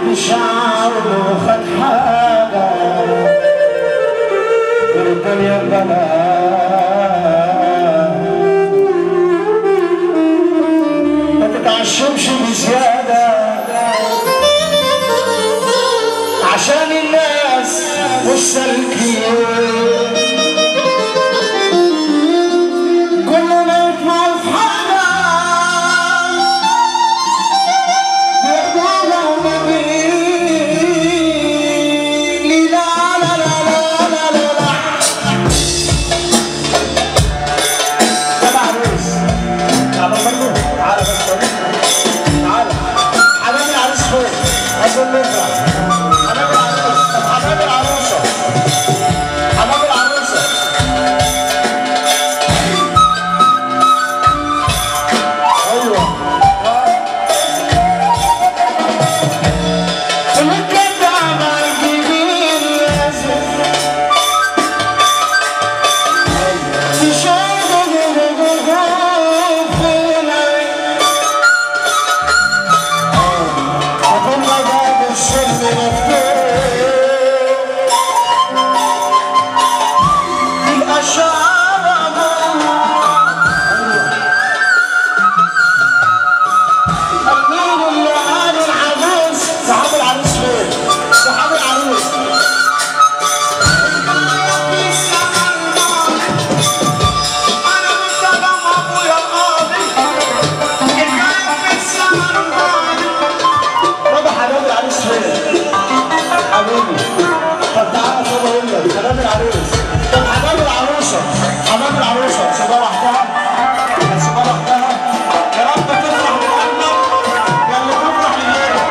محدش عاوله خد حاجة والدنيا بلاها ما تتعشمش بزيادة عشان الناس مش سالكين كل ما يطلع في حاجة بيرجعوا ومبين لا لا لا لا لا لا لا تبع عروس تعالى برضه تعالى بس تعالى حبايب العروس فوق عشان نفرح حبايب العروس طب حبايب العروسة حبايب العروسة ايوه وكده عمل جميل لازم صحاب العروس فين؟ صحاب العروس بابا حبايب العريس فين؟ حبيبي طب تعالى طب اقول لك حبايب العريس طب حبايب العروسه حبايب العروسه سيبها لوحدها سيبها لوحدها يا رب تفرح بقلبك يا اللي تفرح لغيرك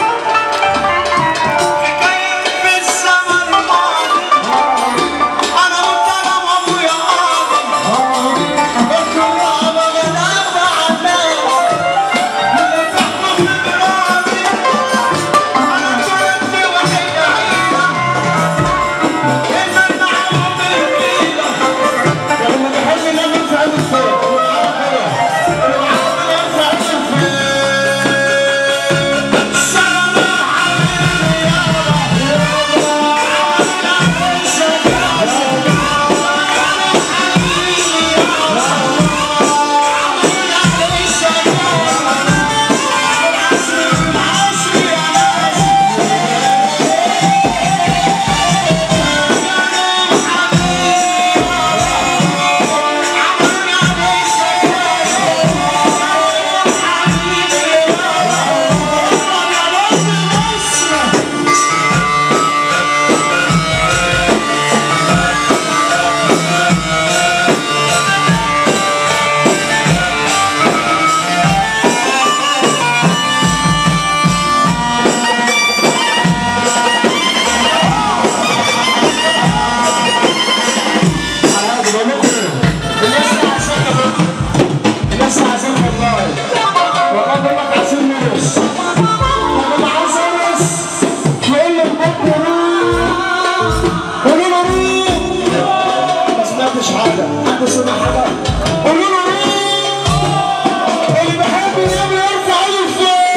بكره على غلابه عناك اللي تحكم بمرادي انا كنت وحيد عينك انك معاهم بالحيله يا اللي بيحب النبي في عين الخير اللي معاهم النبي في عين الخير سلام عليك يا عادي بقول لكم ايه الناس عايزين الناس عايزين والله والله بقول لك عايزين نرقص طب اللي عايز يرقص يقول لك بكره روح قولوا له روح ما سمعتش حاجه حد سمع حاجه قولوا له روح اللي بيحب النبي يرفع ايده لفوق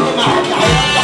معاك حياتي